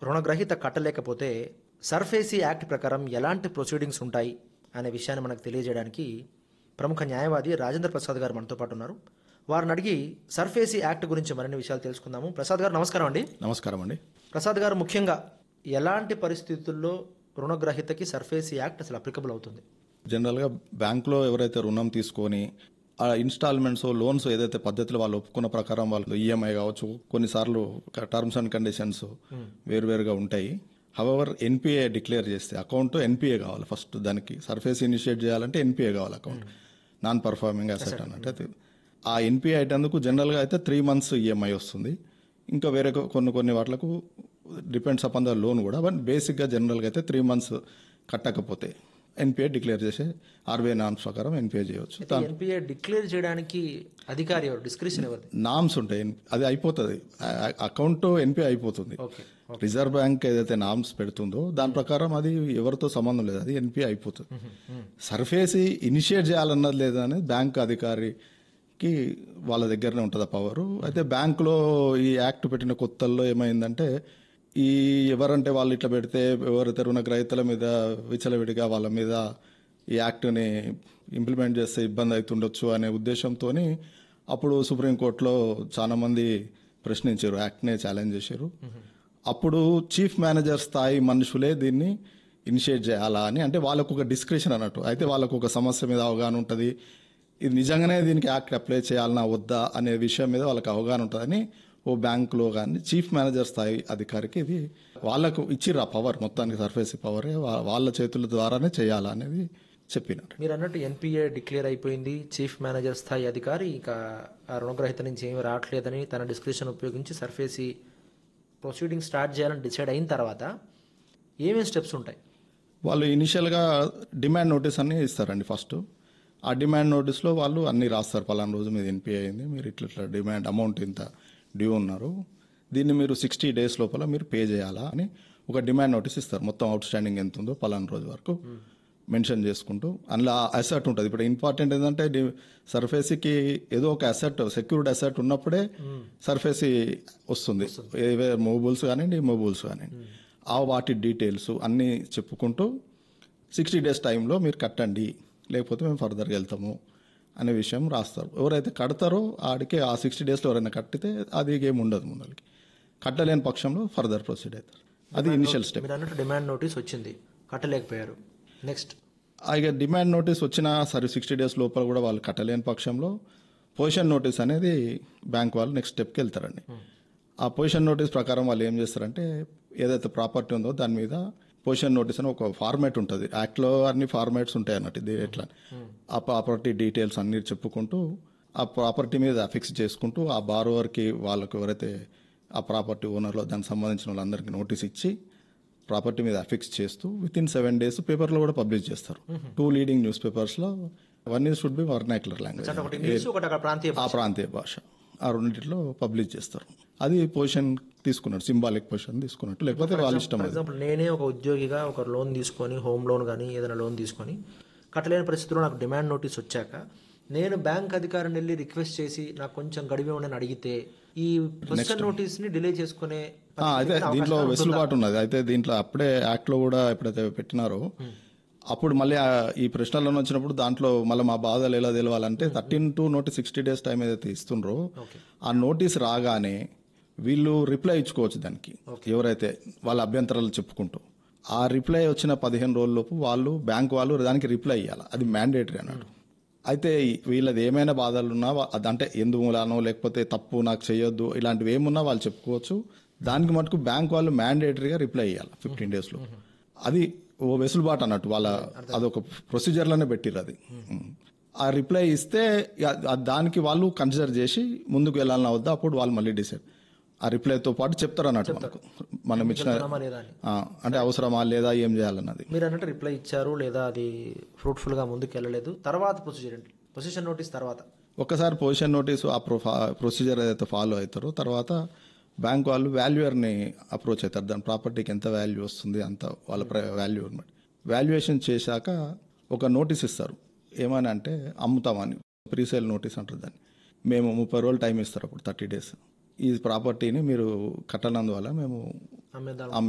రుణగ్రహీత కట్టలేకపోతే SARFAESI act ప్రకారం ఎలాంటి ప్రొసీడింగ్స్ ఉంటాయి అనే విషయాన్ని మనకు తెలియజేయడానికి ప్రముఖ న్యాయవాది రాజేంద్ర ప్రసాద్ గారు మనతో పాటు ఉన్నారు వారిని అడిగి సర్ఫేసీ యాక్ట్ గురించి మరిన్ని విషయాలు తెలుసుకుందాము ప్రసాద్ గారు నమస్కారం అండి నమస్కారం అండి ప్రసాద్ గారు ముఖ్యంగా ఎలాంటి పరిస్థితుల్లో రుణగ్రహీతకి సర్ఫేసీ యాక్ట్ అసలు అప్లికబుల్ అవుతుంది జనరల్గా బ్యాంకులో ఎవరైతే రుణం తీసుకొని ఆ ఇన్స్టాల్మెంట్స్ లోన్స్ ఏదైతే పద్ధతిలో వాళ్ళు ఒప్పుకున్న ప్రకారం వాళ్ళు ఈఎంఐ కావచ్చు కొన్నిసార్లు టర్మ్స్ అండ్ కండిషన్స్ వేరువేరుగా ఉంటాయి హవెవర్ ఎన్పిఏ డిక్లేర్ చేస్తే అకౌంట్ ఎన్పిఏ కావాలి ఫస్ట్ దానికి సర్ఫేస్ ఇనిషియేట్ చేయాలంటే ఎన్పిఏ కావాలి అకౌంట్ నాన్ పర్ఫార్మింగ్ అసెట్ అన్నట్టు అయితే ఆ ఎన్పిఏ అయిటందుకు జనరల్గా అయితే త్రీ మంత్స్ ఈఎంఐ వస్తుంది ఇంకా వేరే కొ- కొన్ని కొన్ని వాటిలకు డిపెండ్స్ అపాన్ ద లోన్ కూడా బట్ బేసిక్గా జనరల్గా అయితే త్రీ మంత్స్ కట్టకపోతే ఎన్పిఏ డిక్లేర్ చేసే ఆర్బీఐ నామ్స్ ప్రకారం ఎన్పిఏ చేయవచ్చు ఎన్పిఏ డిక్లేర్ చేయడానికి అధికారి ఎవరు డిస్క్రిప్షన్ ఎవరిది నామ్స్ ఉంటాయి అది అయిపోతుంది అకౌంట్ ఎన్పిఏ అయిపోతుంది ఓకే రిజర్వ్ బ్యాంక్ ఏదైతే నామ్స్ పెడుతుందో దాని ప్రకారం అది ఎవరితో సంబంధం లేదు అది ఎన్పిఏ అయిపోతుంది సర్ఫేసి ఇనిషియేట్ చేయాలన్నది లేదని బ్యాంక్ అధికారికి వాళ్ళ దగ్గరనే ఉంటుంది ఆ పవర్ అయితే బ్యాంకులో ఈ యాక్ట్ పెట్టిన కొత్తల్లో ఏమైందంటే ఈ ఎవరంటే వాళ్ళు ఇట్లా పెడితే ఎవరైతే రుణగ్రహీతల మీద విచలవిడిగా వాళ్ళ మీద ఈ యాక్ట్ని ఇంప్లిమెంట్ చేస్తే ఇబ్బంది అవుతుండొచ్చు అనే ఉద్దేశంతో అప్పుడు సుప్రీంకోర్టులో చాలా మంది ప్రశ్నించారు యాక్ట్నే ఛాలెంజ్ చేశారు అప్పుడు చీఫ్ మేనేజర్ స్థాయి మనుషులే దీన్ని ఇనిషియేట్ చేయాలా అని అంటే వాళ్ళకు ఒక డిస్క్రిప్షన్ అన్నట్టు అయితే వాళ్ళకు ఒక సమస్య మీద అవగాహన ఉంటుంది ఇది నిజంగానే దీనికి యాక్ట్ అప్లై చేయాలన్నా వద్దా అనే విషయం మీద వాళ్ళకి అవగాహన ఉంటుందని ఓ బ్యాంకులో కానీ చీఫ్ మేనేజర్ స్థాయి అధికారికి ఇది వాళ్ళకు ఇచ్చిర్రు ఆ పవర్ మొత్తానికి సర్ఫేస్ పవరే వాళ్ళ చేతుల ద్వారానే చేయాలా అనేది చెప్పినారు మీరు అన్నట్టు ఎన్పిఏ డిక్లేర్ అయిపోయింది చీఫ్ మేనేజర్ స్థాయి అధికారి ఇంకా ఆ రుణగ్రహీత నుంచి ఏమీ రావట్లేదని తన డిస్క్రిప్షన్ ఉపయోగించి సర్ఫేసి ప్రొసీడింగ్ స్టార్ట్ చేయాలని డిసైడ్ అయిన తర్వాత ఏమేమి స్టెప్స్ ఉంటాయి వాళ్ళు ఇనిషియల్గా డిమాండ్ నోటీస్ అన్ని ఇస్తారండి ఫస్ట్ ఆ డిమాండ్ నోటీస్లో వాళ్ళు అన్ని రాస్తారు పలానా రోజు మీద ఎన్పిఐ అయింది మీరు ఇట్లా ఇట్లా డిమాండ్ అమౌంట్ ఇంత డ్యూ ఉన్నారు దీన్ని మీరు సిక్స్టీ డేస్ లోపల మీరు పే చేయాలా అని ఒక డిమాండ్ నోటీస్ ఇస్తారు మొత్తం అవుట్ స్టాండింగ్ ఎంత ఉందో పలానా రోజు వరకు మెన్షన్ చేసుకుంటూ అందులో అసెట్ ఉంటుంది ఇప్పుడు ఇంపార్టెంట్ ఏంటంటే డి- సర్ఫేసీకి ఏదో ఒక అసెట్ సెక్యూర్డ్ అసెట్ ఉన్నప్పుడే సర్ఫేసీ వస్తుంది ఏవే మూవబుల్స్ కానివ్వండి మూవబుల్స్ కానివ్వండి ఆ వాటి డీటెయిల్స్ అన్నీ చెప్పుకుంటూ సిక్స్టీ డేస్ టైంలో మీరు కట్టండి లేకపోతే మేము ఫర్దర్గా వెళ్తాము అనే విషయం రాస్తారు ఎవరైతే కడతారో ఆడికి ఆ సిక్స్టీ డేస్లో ఎవరైనా కట్టితే అది ఏమి ఉండదు ముందరికి కట్టలేని పక్షంలో ఫర్దర్ ప్రొసీడ్ అవుతారు అది ఇనిషియల్ స్టెప్ మీరు అన్నట్టు డిమాండ్ నోటీస్ వచ్చింది కట్టలేకపోయారు నెక్స్ట్ ఇక డిమాండ్ నోటీస్ వచ్చిన సరే సిక్స్టీ డేస్ లోపల కూడా వాళ్ళు కట్టలేని పక్షంలో పొజిషన్ నోటీస్ అనేది బ్యాంక్ వాళ్ళు నెక్స్ట్ స్టెప్కి వెళ్తారండి ఆ పొజిషన్ నోటీస్ ప్రకారం వాళ్ళు ఏం చేస్తారంటే ఏదైతే ప్రాపర్టీ ఉందో దాని మీద పొజిషన్ నోటీస్ అని ఒక ఫార్మాట్ ఉంటుంది యాక్ట్లో అన్ని ఫార్మాట్స్ ఉంటాయి అన్నట్టు ఇది ఎట్లా ఆ ప్రాపర్టీ డీటెయిల్స్ అన్ని చెప్పుకుంటూ ఆ ప్రాపర్టీ మీద ఫిక్స్ చేసుకుంటూ ఆ బారోవర్కి వాళ్ళకు ఎవరైతే ఆ ప్రాపర్టీ ఓనర్లో దానికి సంబంధించిన వాళ్ళందరికీ నోటీస్ ఇచ్చి ప్రాపర్టీ మీద అఫిక్స్ చేస్తూ విత్ ఇన్ సెవెన్ డేస్ పేపర్లో కూడా పబ్లిష్ చేస్తారు టూ లీడింగ్ న్యూస్ పేపర్స్లో one is should be vernacular language ఒకటి ఇంగ్లీష్ ఒకటి అక్కడ ప్రాంతీయ ఆ ప్రాంతీయ భాష ఆ రెండింటిలో పబ్లిష్ చేస్తారు అది పొజిషన్ తీసుకున్నట్టు సింబాలిక్ పొజిషన్ తీసుకున్నట్టు లేకపోతే వాళ్ళ ఇష్టం ఫర్ అది ఎగ్జాంపుల్ నేనే ఒక ఉద్యోగిగా ఒక లోన్ తీసుకొని హోమ్ లోన్ కానీ ఏదైనా లోన్ తీసుకొని కట్టలేని పరిస్థితిలో నాకు డిమాండ్ నోటీస్ వచ్చాక నేను బ్యాంక్ అధికారిని వెళ్ళి రిక్వెస్ట్ చేసి నాకు కొంచెం గడివి ఉండని అడిగితే ఈ పొజిషన్ నోటీస్ ని డిలే చేసుకునే ఆ, అయితే దీంట్లో వెసులుబాటు ఉన్నది అయితే దీంట్లో అప్పుడే యాక్ట్ లో కూడా ఎప్పుడైతే పెట్టినారో అప్పుడు మళ్ళీ ఆ ఈ ప్రశ్నల్లో వచ్చినప్పుడు దాంట్లో మళ్ళీ మా బాధలు ఎలా తెలవాలంటే thirteen two notice sixty days time ఏదైతే ఇస్తుండ్రో ఆ నోటీస్ రాగానే వీళ్ళు రిప్లై ఇచ్చుకోవచ్చు దానికి ఎవరైతే వాళ్ళ అభ్యంతరాలు చెప్పుకుంటూ ఆ రిప్లై వచ్చిన పదిహేను రోజులలోపు వాళ్ళు బ్యాంక్ వాళ్ళు దానికి రిప్లై ఇవ్వాలి అది మ్యాండేటరీ అన్నాడు అయితే వీళ్ళది ఏమైనా బాధలు ఉన్నా వా- అదంటే ఎందుకు మూలానో లేకపోతే తప్పు నాకు చేయొద్దు ఇలాంటివి ఏమున్నా వాళ్ళు చెప్పుకోవచ్చు దానికి మటుకు బ్యాంక్ వాళ్ళు మ్యాండేటరీగా రిప్లై ఇవ్వాలి ఫిఫ్టీన్ డేస్లో అది ఓ వెసులుబాటు అన్నట్టు వాళ్ళ అదొక ప్రొసీజర్లోనే పెట్టిర్రు అది ఉమ్. ఆ రిప్లై ఇస్తే ఇక ఆ దానికి వాళ్ళు కన్సిడర్ చేసి ముందుకు వెళ్ళాలన్నా వద్దా అప్పుడు వాళ్ళు మళ్ళీ డిసైడ్ ఆ రిప్లైతో పాటు చెప్తారు అన్నట్టు మనకు మనం ఇచ్చిన అవసరమా లేదా అని ఆ, అంటే అవసరమా లేదా ఏం చేయాలన్నది మీరు అన్నట్టు రిప్లై ఇచ్చారు లేదా అది ఫ్రూట్ఫుల్ గా ముందుకు వెళ్ళలేదు తర్వాత ప్రొసీజర్ ఏంటి పొజిషన్ నోటీస్ తర్వాత ఒక్కసారి పొజిషన్ నోటీసు ఆ ప్రొ ప్రొసీజర్ ఏదైతే ఫాలో అవుతారో తర్వాత బ్యాంక్ వాళ్ళు వాల్యూయర్ని అప్రోచ్ అవుతారు దాని ప్రాపర్టీకి ఎంత వాల్యూ వస్తుంది అంత వాళ్ళ వాల్యూ అనమాట వాల్యుయేషన్ చేశాక ఒక నోటీస్ ఇస్తారు ఏమని అంటే అమ్ముతామని ప్రీసేల్ నోటీస్ అంటారు దాన్ని మేము ముప్పై రోజులు టైం ఇస్తారు అప్పుడు థర్టీ డేస్ ఈ ప్రాపర్టీని మీరు కట్టనందువల్ల మేము అమ్మేద్దాం అమ్మే